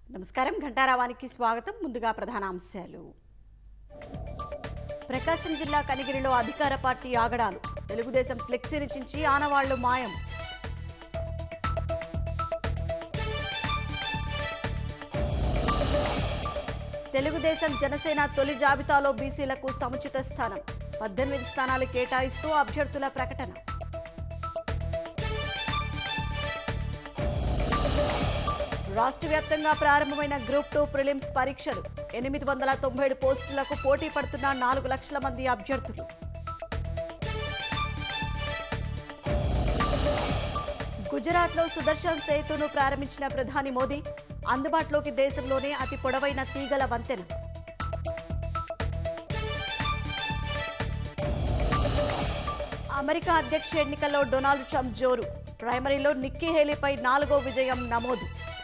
నమస్కారం ఘంటారావానికి స్వాగతం ముందుగా ప్రధాన అంశాలు ప్రకాశం జిల్లా కనిగిరిలో అధికార పార్టీ ఆగడాలు తెలుగుదేశం ఫ్లెక్సీని చించి ఆనవాళ్లు మాయం తెలుగుదేశం జనసేన తొలి జాబితాలో బీసీలకు సముచిత స్థానం పద్దెనిమిది స్థానాలు కేటాయిస్తూ అభ్యర్థుల ప్రకటన రాష్ట్ర వ్యాప్తంగా ప్రారంభమైన గ్రూప్ టూ ప్రిలిమ్స్ పరీక్షలు ఎనిమిది వందల తొంభై ఏడు పోస్టులకు పోటీ పడుతున్న నాలుగు లక్షల మంది అభ్యర్థులు గుజరాత్లో సుదర్శన్ సేతును ప్రారంభించిన ప్రధాని మోదీ అందుబాటులోకి దేశంలోనే అతి పొడవైన తీగల వంతెన అమెరికా అధ్యక్ష ఎన్నికల్లో డొనాల్డ్ ట్రంప్ జోరు ప్రైమరీలో నిక్కీ హేలీపై నాలుగో విజయం నమోదు